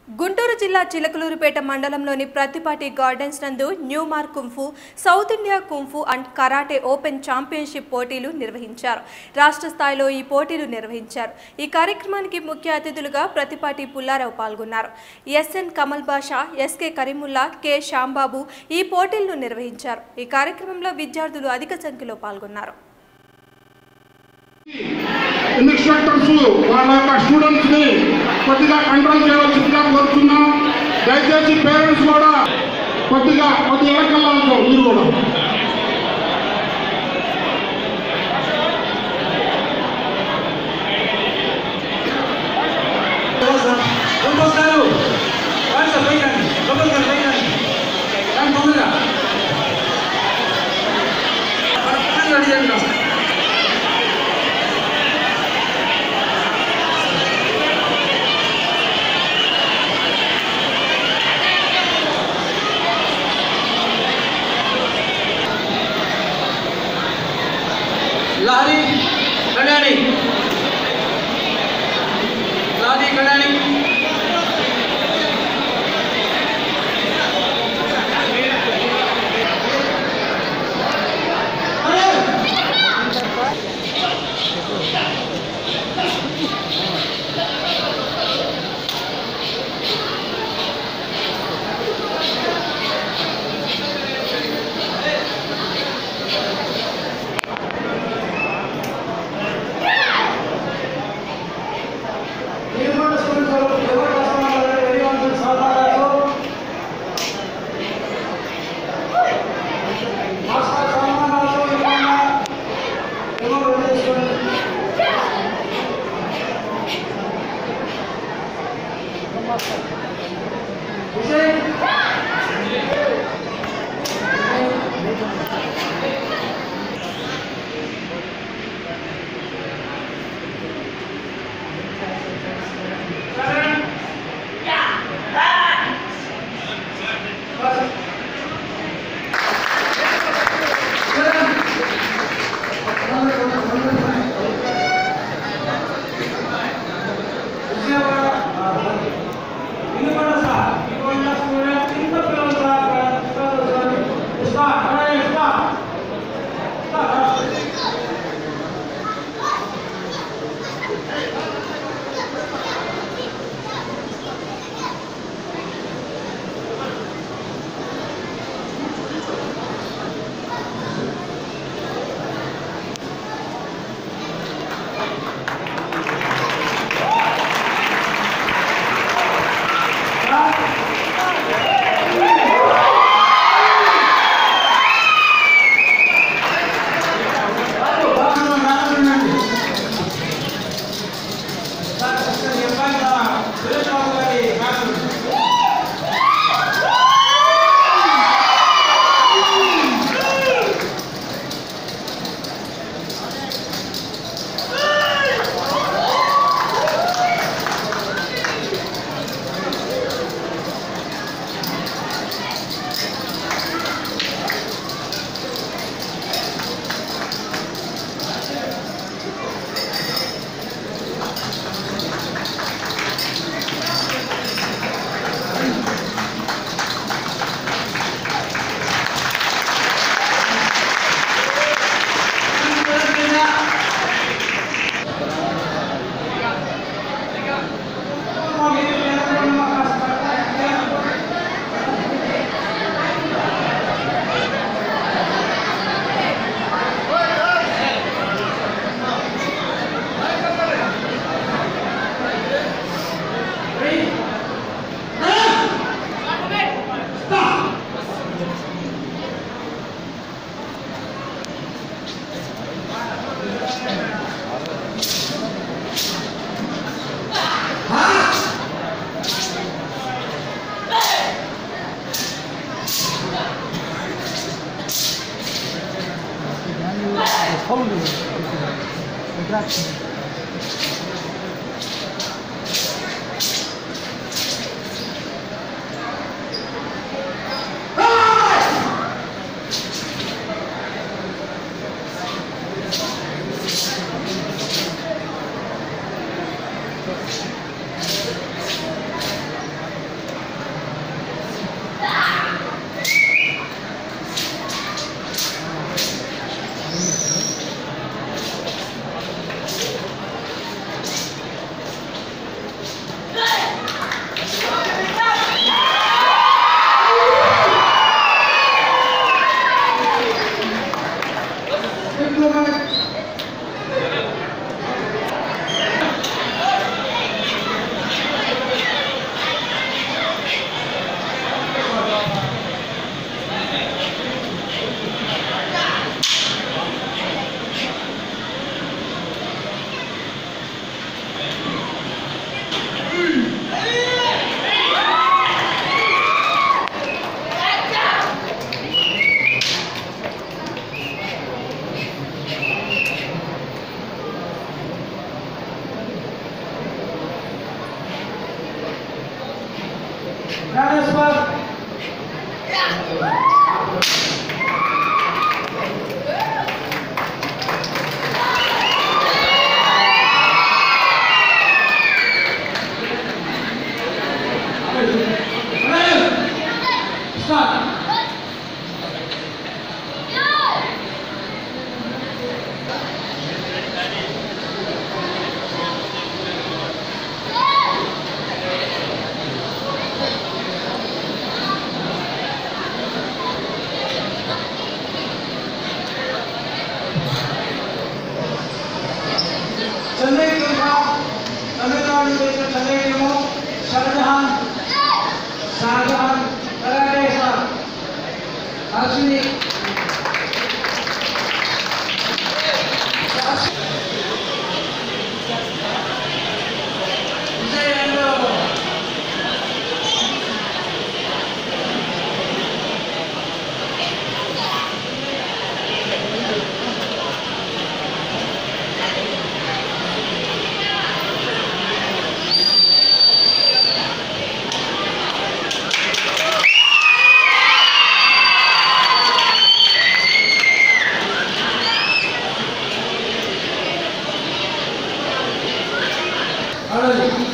గుంటూరు జిల్లా చిలకలూరుపేట మండలంలోని ప్రతిపాటి గార్డెన్స్ నందు న్యూమార్ kung fu South India kung fu and karate open championship పోటీలు నిర్వహించారు రాష్ట్ర స్థాయిలో ఈ పోటీలు నిర్వహించారు ఈ కార్యక్రమానికి ముఖ్య అతిథులుగా ప్రతిపాటి పుల్లారావు పాల్గొన్నారు SN Kamal Basha SK Kareemulla K Shyambabu ఈ పోటీలను నిర్వహించారు ఈ కార్యక్రమంలో విద్యార్థులు అధిక సంఖ్యలో పాల్గొన్నారు ఇన్స్ట్రక్టర్స్ వాళ్ళ యొక్క స్టూడెంట్స్ ని కొద్దిగా కంట్రోల్ చేయవలసిందిగా కోరుతున్నాం దయచేసి పేరెంట్స్ కూడా కొద్దిగా కొద్దిగా ఎలకెళ్ళాల్సి మీరు కూడా కంపోజర్ వాట్స్ అప్ పైకి కంపోజర్ పైకి కానీ తొందరగా రెడీ చేయండి లహరి కళ్యాణి లహరి కళ్యాణి Transfer. Start. చెన్నై దుర్గా తమిళనాడు చేసిన Chennai team Shahjahan Shahjahan karate sir Ashwini Vijay and ఆడండి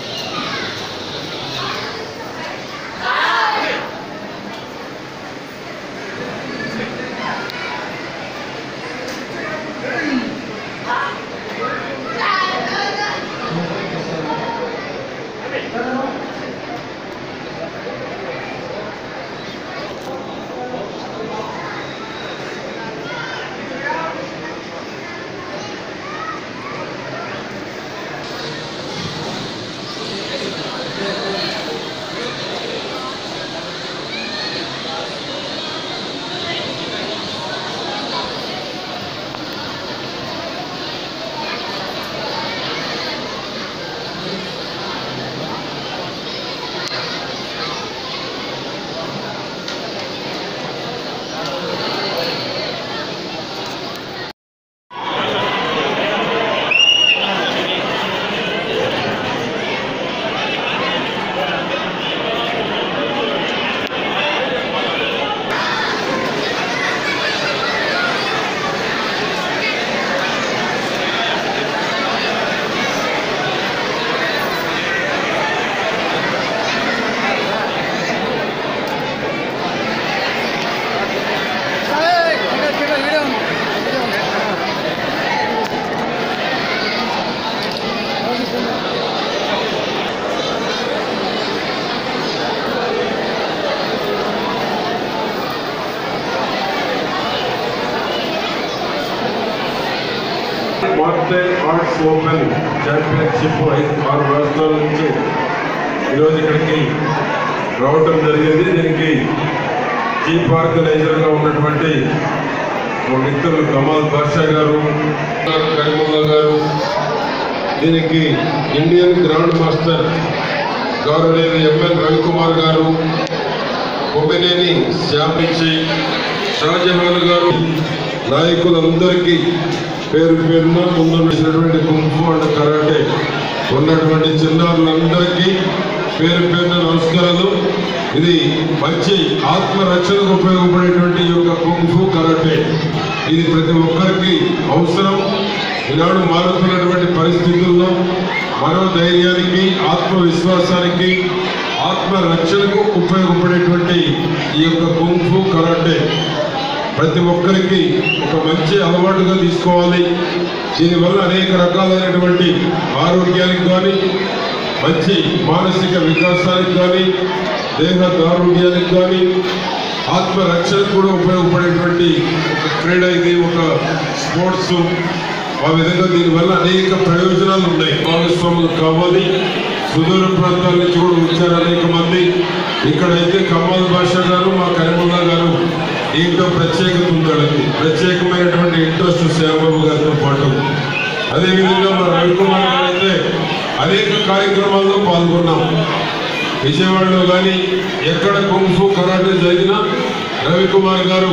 మార్టల్ ఆర్ట్స్ ఓపెన్ ఛాంపియన్షిప్ ఐదు ఆరు రాష్ట్రాల నుంచి ఈరోజు ఇక్కడికి రావటం జరిగింది దీనికి చీఫ్ ఆర్గనైజర్గా ఉన్నటువంటి మా మిత్రులు కమాల్ బాషా గారు కరీముల్లా గారు దీనికి ఇండియన్ గ్రౌండ్ మాస్టర్ గౌరవనీయులు ఎంఎల్ రవికుమార్ గారు కొమ్మినేని శ్యామిచ్చి షాజహాన్ గారు నాయకులందరికీ పేరు పేరున ముందున్నటువంటి కుంఫు అండ్ కరాటే ఉన్నటువంటి చిన్నారులందరికీ పేరు పేరున నమస్కారాలు ఇది మంచి ఆత్మరక్షణకు ఉపయోగపడేటువంటి ఈ యొక్క కుంఫు కరాటే ఇది ప్రతి ఒక్కరికి అవసరం ఈనాడు మారుతున్నటువంటి పరిస్థితుల్లో మనోధైర్యానికి ఆత్మవిశ్వాసానికి ఆత్మరక్షణకు ఉపయోగపడేటువంటి ఈ యొక్క కుంఫు కరాటే ప్రతి ఒక్కరికి ఒక మంచి అలవాటుగా తీసుకోవాలి దీనివల్ల అనేక రకాలైనటువంటి ఆరోగ్యానికి కానీ మంచి మానసిక వికాసానికి కానీ దేహ దారుణ్యానికి కానీ ఆత్మరక్షణకు కూడా ఉపయోగపడేటువంటి ఒక క్రీడ ఇది ఒక స్పోర్ట్స్ ఆ విధంగా దీనివల్ల అనేక ప్రయోజనాలు ఉన్నాయి భాగస్వాములు కావాలి సుదూర ప్రాంతాల నుంచి కూడా వచ్చారు అనేక మంది ఇక్కడైతే కమాల్ బాషా గారు మా కరీముల్లా గారు దీంట్లో ప్రత్యేకత ఉంది వాళ్ళకి ప్రత్యేకమైనటువంటి ఇంట్రెస్ట్ శ్యామబాబు గారితో పాటు అదేవిధంగా మా రవికుమార్ గారు అయితే అనేక కార్యక్రమాల్లో పాల్గొన్నాం విజయవాడలో కానీ ఎక్కడ కుంఫు కరాటే జరిగినా రవికుమార్ గారు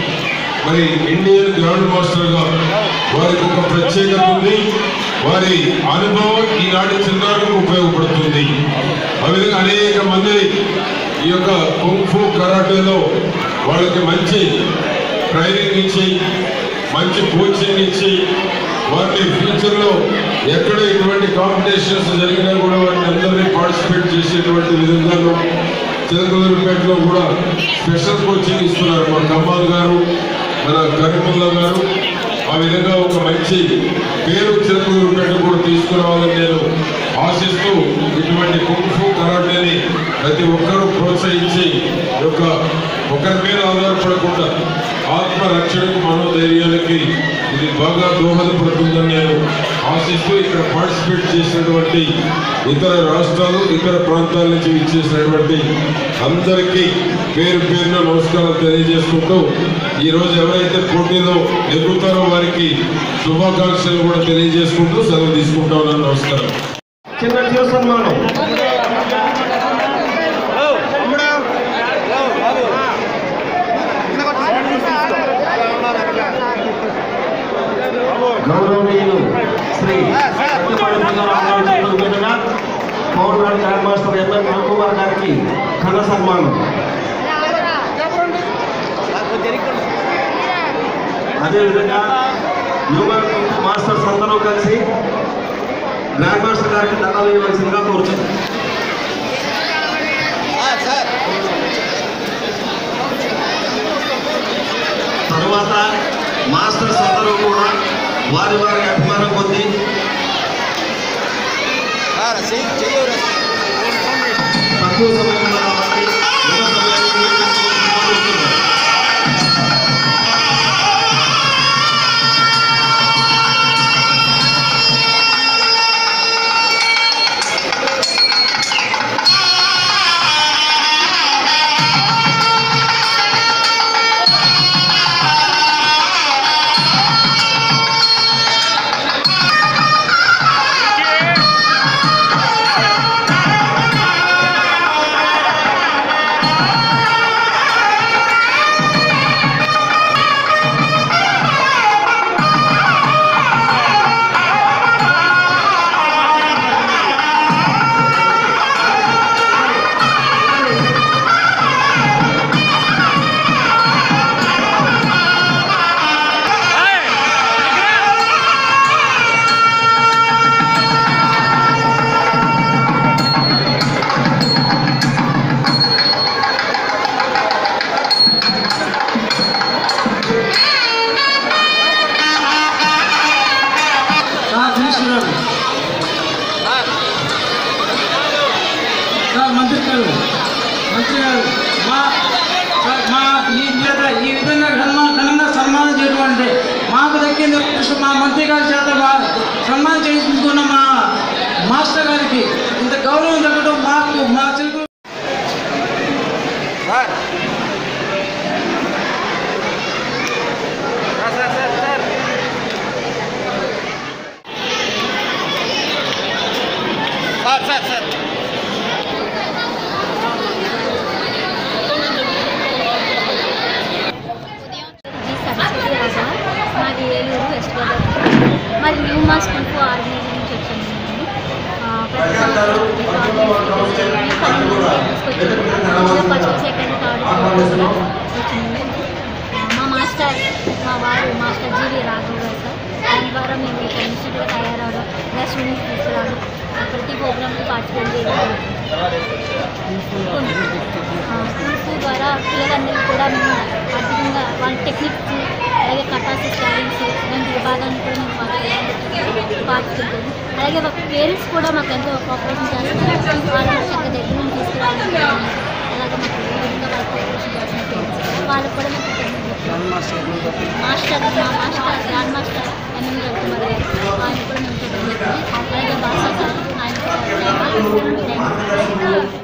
మరి ఇండియన్ గ్రాండ్ మాస్టర్ గా వారికి ఒక ప్రత్యేకత ఉంది వారి అనుభవం ఈనాటి చిన్నారులకు ఉపయోగపడుతుంది ఆ విధంగా అనేక మంది ఈ యొక్క కుంఫు కరాటేలో వాళ్ళకి మంచి ట్రైనింగ్ ఇచ్చి మంచి కోచింగ్ ఇచ్చి వారిని ఫ్యూచర్లో ఎక్కడ ఇటువంటి కాంపిటీషన్స్ జరిగినా కూడా వారిని అందరినీ పార్టిసిపేట్ చేసేటువంటి విధంగాను చిలకలూరుపేటలో కూడా స్పెషల్ కోచింగ్ ఇస్తున్నారు మా కమ్మాల్ గారు మన కరీముల్లా గారు ఆ విధంగా ఒక మంచి పేరు చిలకలూరుపేట కూడా తీసుకురావాలని నేను ఆశిస్తూ ఇటువంటి కుంఫు కరాటేని ప్రతి ఒక్కరూ ప్రోత్సహించి ఈ యొక్క ఒకరి మీద ఆధారపడకుండా ఆత్మరక్షణకు మనోధైర్యాలకి ఇది బాగా దోహదపడుతుందని నేను ఆశిస్తూ ఇక్కడ పార్టిసిపేట్ చేసినటువంటి ఇతర రాష్ట్రాలు ఇతర ప్రాంతాల నుంచి ఇచ్చేసినటువంటి అందరికీ పేరు పేరున నమస్కారం తెలియజేసుకుంటూ ఈ రోజు ఎవరైతే పోటీలో ఎదుగుతారో వారికి శుభాకాంక్షలు కూడా తెలియజేసుకుంటూ సెలవు తీసుకుంటా ఉన్నాను నమస్కారం చిన్న చిరు సన్మానం గౌరవనీయులు శ్రీ సత్యపాటి రంగారావు గారి చేతుల మీదుగా పౌర్ణాడు గ్రాండ్ మాస్టర్ ఎంఎం రవికుమార్ గారికి ఘన సన్మానం అదేవిధంగా హ్యూమన్ మాస్టర్స్ అందరూ కలిసి గ్రాండ్ మాస్టర్ గారికి దండాలు వేయవలసిందిగా కోరుచున్నాను తరువాత మాస్టర్స్ అందరూ కూడా వారి వారి అభిమానం పొంది తక్కువ సమయంలో కాబట్టి ఉన్న సమయాన్ని వినియోగించుకోవాల్సిందిగా కోరుతున్నాను. సార్ మినిస్టర్ గారు సార్ మంత్రి గారు మంత్రి గారు మా సార్, మా ఈ చేత ఈ విధంగా ఘనంగా ఘనంగా సన్మానం చేయడం అంటే మాకు దక్కింది కృష్ణ మా మంత్రి గారి చేత మా- సన్మానం చేయించుకున్న మా మాస్టర్ గారికి ఇంత గౌరవం దక్కడం మాకు మా చిలుకు జీ సరస్వతి రాజా మాది ఏలూరు వెస్ట్ గోదావరి మరి న్యూ మా స్కూల్కు ఆర్మీ నుంచి వచ్చాను నేను ఆ, ప్రతి సంవత్సరం ఈ ఆర్మీ పన్నెండు తీసుకొచ్చాను ఫస్ట్ సెకండ్ థర్డ్ ఫోర్త్ కూడా వచ్చింది ఆ, మా మాస్టర్ మా వారు మాస్టర్ జీవి రాఘవ్ గారు సార్ దాని ద్వారా మేము ఈ ఇన్స్టిట్యూట్లో తయారవడం ఇలా స్టూడెంట్స్ తీసుకురావడం ఆ, ప్రతి ప్రోగ్రామ్కి పార్టిసిపేట్ చేయడం స్కూల్స్ ద్వారా పిల్లలందరికీ కూడా మేము ఆర్థికంగా వాళ్ళ టెక్నిక్స్ అలాగే కటాసి స్టైలింగ్స్ ఇలాంటి విభాగాన్ని కూడా మేము మాకు పాటిస్తుంటాము అలాగే మా పేరెంట్స్ కూడా మాకు ఎంతో కోఆపరేషన్ చేస్తారు వాళ్ళని చక్క దగ్గర నుంచి తీసుకురావడం కానీ, అలాగే మాకు ఏ విధంగా వాళ్ళు కోఆపరేషన్ చేస్తున్న పేరెంట్స్ వాళ్ళకి కూడా మేము కృతజ్ఞతలు మాస్టర్ మా master grand master MM Ravikumar garu ఆయన కూడా మేము కృతజ్ఞతలు అలాగే భాషా సార్ ఆయన కూడా థ్యాంక్ యూ